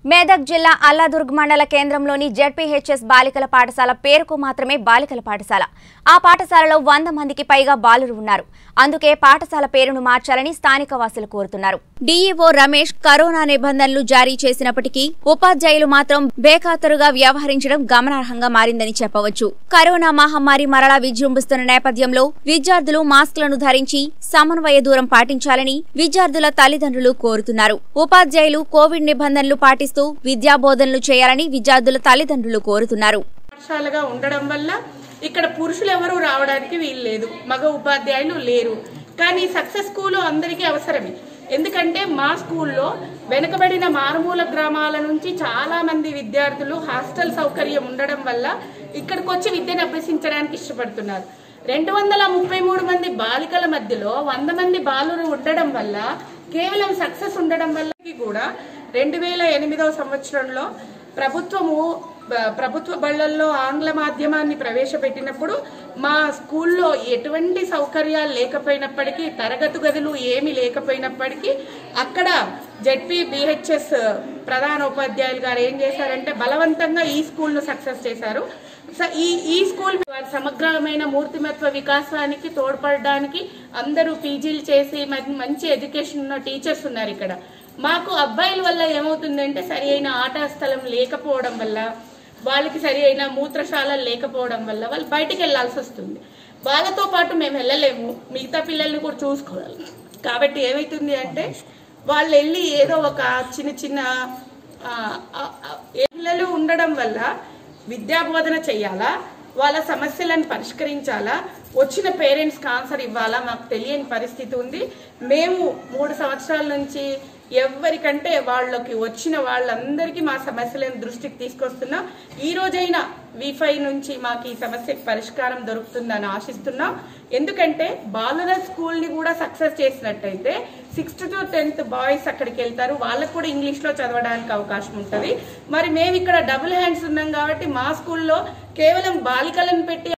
మేదక్ జిల్లా అల్లాదుర్గ్ మండల కేంద్రంలోని జెడ్పీహెచ్ఎస్ బాలికల పాఠశాల పేరుకు మాత్రమే బాలికల పాఠశాల ఆ పాఠశాలలో వంద మందికి పైగా బాలురు ఉన్నారు అందుకే పాఠశాల పేరును మార్చాలని స్థానిక వాసులు కోరుతున్నారు డీఈఓ రమేష్ కరోనా నిబంధనలు జారీ చేసినప్పటికీ ఉపాధ్యాయులు మాత్రం బేఖాతరుగా వ్యవహరించడం గమనార్హంగా మారిందని చెప్పవచ్చు కరోనా మహమ్మారి మరలా విజృంభిస్తున్న నేపథ్యంలో విద్యార్థులు మాస్కులను ధరించి సమన్వయ దూరం పాటించాలని విద్యార్థుల తల్లిదండ్రులు కోరుతున్నారు ఉపాధ్యాయులు కోవిడ్ నిబంధనలు పాటిస్తూ విద్యా బోధనలు చేయాలని విద్యార్థుల తల్లిదండ్రులు కోరుతున్నారు పాఠశాలగా ఉండడం వల్ల ఇక్కడ పురుషులు ఎవరు రావడానికి వీలు లేదు మగ ఉపాధ్యాయులు లేరు కానీ సక్సెస్ స్కూల్ అందరికీ అవసరమే ఎందుకంటే మా స్కూల్లో వెనుకబడిన మారుమూల గ్రామాల నుంచి చాలా మంది విద్యార్థులు హాస్టల్ సౌకర్యం ఉండడం వల్ల ఇక్కడికి వచ్చి విద్యను అభ్యసించడానికి ఇష్టపడుతున్నారు రెండు వందల ముప్పై మూడు మంది బాలికల మధ్యలో వంద మంది బాలురు ఉండడం వల్ల కేవలం సక్సెస్ ఉండడం వల్ల కూడా రెండు వేల ఎనిమిదవ సంవత్సరంలో ప్రభుత్వము బ- ప్రభుత్వ బళ్ళల్లో ఆంగ్ల మాధ్యమాన్ని ప్రవేశపెట్టినప్పుడు మా స్కూల్లో ఎటువంటి సౌకర్యాలు లేకపోయినప్పటికీ తరగతి గదులు ఏమీ లేకపోయినప్పటికీ అక్కడ జెడ్పీ బిహెచ్ఎస్ ప్రధాన ఉపాధ్యాయులు గారు ఏం చేశారంటే బలవంతంగా ఈ స్కూల్ను సక్సెస్ చేశారు స- ఈ ఈ స్కూల్ వారి సమగ్రమైన మూర్తిమత్వ వికాసానికి తోడ్పడడానికి అందరూ పీజీలు చేసి మం- మంచి ఎడ్యుకేషన్ ఉన్న టీచర్స్ ఉన్నారు ఇక్కడ మాకు అబ్బాయిల వల్ల ఏమవుతుందంటే సరి అయిన ఆట స్థలం లేకపోవడం వల్ల వాళ్ళకి సరి అయిన మూత్రశాలలు లేకపోవడం వల్ల వాళ్ళు బయటికి వెళ్ళాల్సి వస్తుంది వాళ్ళతో పాటు మేము వెళ్ళలేము మిగతా పిల్లల్ని కూడా చూసుకోవాలి కాబట్టి ఏమవుతుంది అంటే వాళ్ళు వెళ్ళి ఏదో ఒక చిన్న చిన్న ఆ, ఆ, ఆ, పిల్లలు ఉండడం వల్ల విద్యా బోధన చెయ్యాలా వాళ్ళ సమస్యలను పరిష్కరించాలా వచ్చిన పేరెంట్స్కి ఆన్సర్ ఇవ్వాలా మాకు తెలియని పరిస్థితి ఉంది మేము మూడు సంవత్సరాల నుంచి ఎవరికంటే వాళ్ళకి వచ్చిన వాళ్ళందరికీ మా సమస్యలను దృష్టికి తీసుకొస్తున్నాం ఈ రోజైనా విఫై నుంచి మాకు ఈ సమస్యకి పరిష్కారం దొరుకుతుందని ఆశిస్తున్నాం ఎందుకంటే బాలుర స్కూల్ని కూడా సక్సెస్ చేసినట్టయితే సిక్స్త్ టు టెన్త్ బాయ్స్ అక్కడికి వెళ్తారు వాళ్ళకు కూడా ఇంగ్లీష్లో చదవడానికి అవకాశం ఉంటుంది మరి మేము ఇక్కడ డబుల్ హ్యాండ్స్ ఉన్నాం కాబట్టి మా స్కూల్లో కేవలం బాలికలను పెట్టి